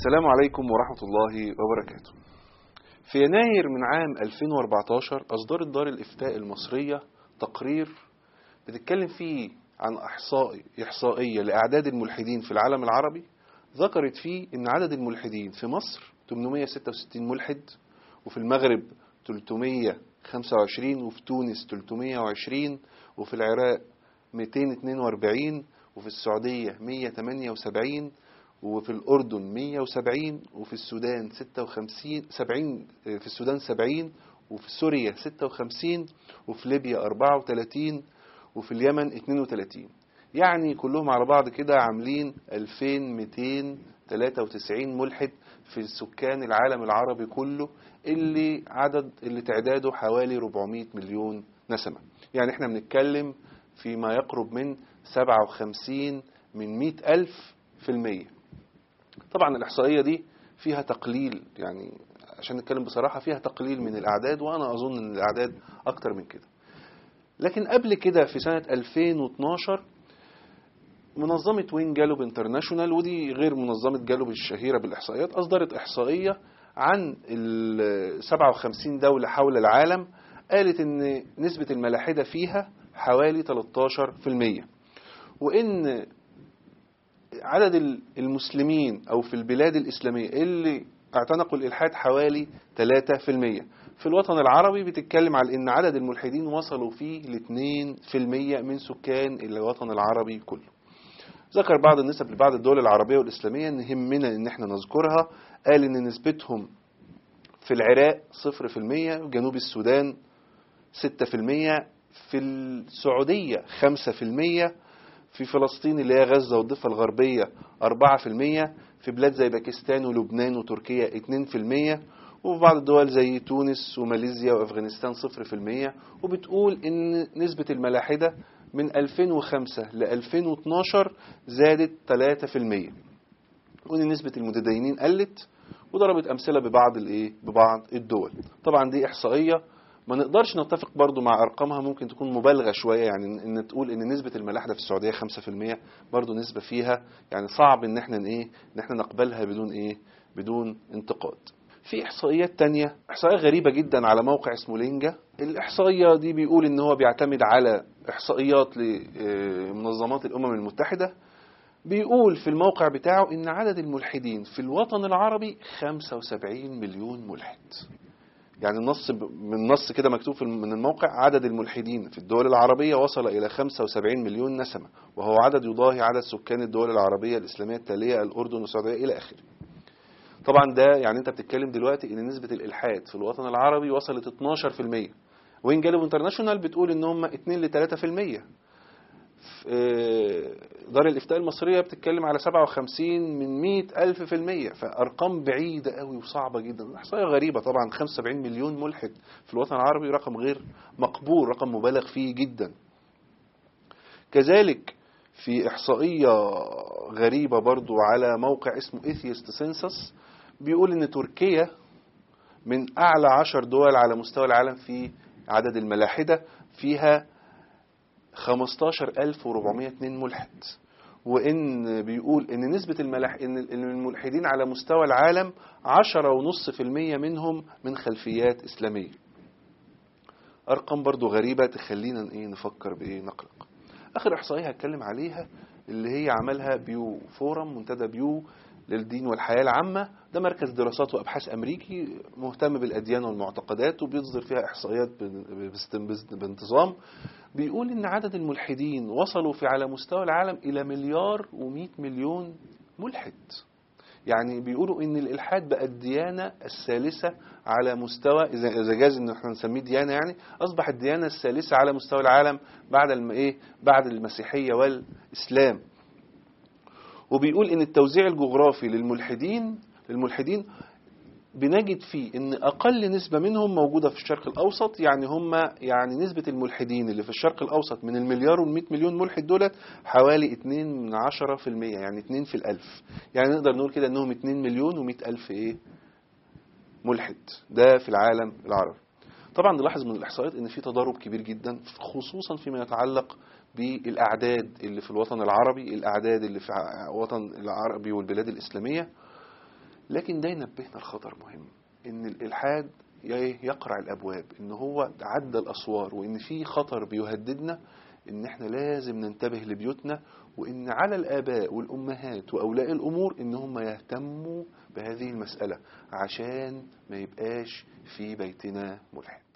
السلام عليكم ورحمة الله وبركاته في يناير من عام 2014 أصدرت دار الإفتاء المصرية تقرير بتتكلم فيه عن إحصائي إحصائية لأعداد الملحدين في العالم العربي ذكرت فيه أن عدد الملحدين في مصر 866 ملحد وفي المغرب 325 وفي تونس 320 وفي العراق 242 وفي السعودية 178 وفي الأردن 170 وفي السودان 56 70 في السودان 70 وفي سوريا 56 وفي ليبيا 34 وفي اليمن 32 يعني كلهم على بعض كده عاملين 2293 ملحد في سكان العالم العربي كله اللي عدد اللي تعداده حوالي 400 مليون نسمة يعني احنا بنتكلم فيما يقرب من 57 من 100 ألف في المية طبعا الإحصائية دي فيها تقليل يعني عشان نتكلم بصراحة فيها تقليل من الأعداد وأنا أظن أن الأعداد أكتر من كده لكن قبل كده في سنة 2012 منظمة وين جالوب انترناشونال ودي غير منظمة جالوب الشهيرة بالإحصائيات أصدرت إحصائية عن ال 57 دولة حول العالم قالت أن نسبة الملاحدة فيها حوالي 13% وإن عدد المسلمين أو في البلاد الإسلامية اللي اعتنقوا الإلحاد حوالي 3% في الوطن العربي بتتكلم على أن عدد الملحدين وصلوا فيه ل 2% من سكان الوطن العربي كله ذكر بعض النسب لبعض الدول العربية والإسلامية أن يهمنا أن احنا نذكرها قال أن نسبتهم في العراق 0% جنوب السودان 6% في السعودية 5% في فلسطين اللي هي غزة والضفة الغربية 4% في بلاد زي باكستان ولبنان وتركيا 2% وفي بعض الدول زي تونس وماليزيا وأفغانستان 0% وبتقول إن نسبة الملاحدة من 2005 ل 2012 زادت 3% وإن نسبة المتدينين قلت وضربت أمثلة ببعض الإيه ببعض الدول طبعا دي إحصائية ما نقدرش نتفق برضو مع أرقامها ممكن تكون مبالغة شوية يعني إن تقول إن نسبة الملاحدة في السعودية 5% برضو نسبة فيها يعني صعب إن إحنا إيه إن إحنا نقبلها بدون إيه بدون انتقاد في إحصائيات تانية إحصائية غريبة جدا على موقع اسمه لينجا الإحصائية دي بيقول إن هو بيعتمد على إحصائيات لمنظمات الأمم المتحدة بيقول في الموقع بتاعه إن عدد الملحدين في الوطن العربي 75 مليون ملحد يعني النص من النص كده مكتوب من الموقع عدد الملحدين في الدول العربية وصل إلى 75 مليون نسمة وهو عدد يضاهي عدد سكان الدول العربية الإسلامية التالية الأردن والسعودية إلى آخره طبعا ده يعني انت بتتكلم دلوقتي ان نسبة الالحاد في الوطن العربي وصلت 12% وين جالب انترناشونال بتقول ان هم 2 ل 3% دار الافتاء المصرية بتتكلم على 57 من 100 ألف في المية فأرقام بعيدة قوي وصعبة جدا إحصائية غريبة طبعا 75 مليون ملحد في الوطن العربي رقم غير مقبول رقم مبالغ فيه جدا كذلك في إحصائية غريبة برضو على موقع اسمه Atheist Census بيقول ان تركيا من اعلى عشر دول على مستوى العالم في عدد الملاحدة فيها 15402 ملحد وان بيقول ان نسبة الملاح... ان الملحدين على مستوى العالم 10.5% منهم من خلفيات اسلامية ارقام برضو غريبة تخلينا ايه نفكر بايه نقلق اخر احصائية هتكلم عليها اللي هي عملها بيو فورم منتدى بيو للدين والحياة العامة ده مركز دراسات وأبحاث أمريكي مهتم بالأديان والمعتقدات وبيصدر فيها إحصائيات بانتظام بيقول إن عدد الملحدين وصلوا في على مستوى العالم إلى مليار ومئة مليون ملحد يعني بيقولوا إن الإلحاد بقى الديانة الثالثة على مستوى إذا جاز إن احنا نسميه ديانة يعني أصبح الديانة الثالثة على مستوى العالم بعد الم إيه بعد المسيحية والإسلام وبيقول ان التوزيع الجغرافي للملحدين للملحدين بنجد فيه ان اقل نسبة منهم موجودة في الشرق الاوسط يعني هم يعني نسبة الملحدين اللي في الشرق الاوسط من المليار والمئة مليون ملحد دولت حوالي 2 من 10 في المية يعني 2 في الالف يعني نقدر نقول كده انهم 2 مليون ومئة الف ايه ملحد ده في العالم العربي طبعا نلاحظ من الاحصائيات ان في تضارب كبير جدا خصوصا فيما يتعلق بالأعداد اللي في الوطن العربي الأعداد اللي في الوطن العربي والبلاد الإسلامية لكن ده ينبهنا لخطر مهم ان الالحاد ي- يقرع الابواب ان هو عدى الاسوار وان في خطر بيهددنا ان احنا لازم ننتبه لبيوتنا وان على الاباء والامهات واولياء الامور ان هم يهتموا بهذه المساله عشان ما يبقاش في بيتنا ملحد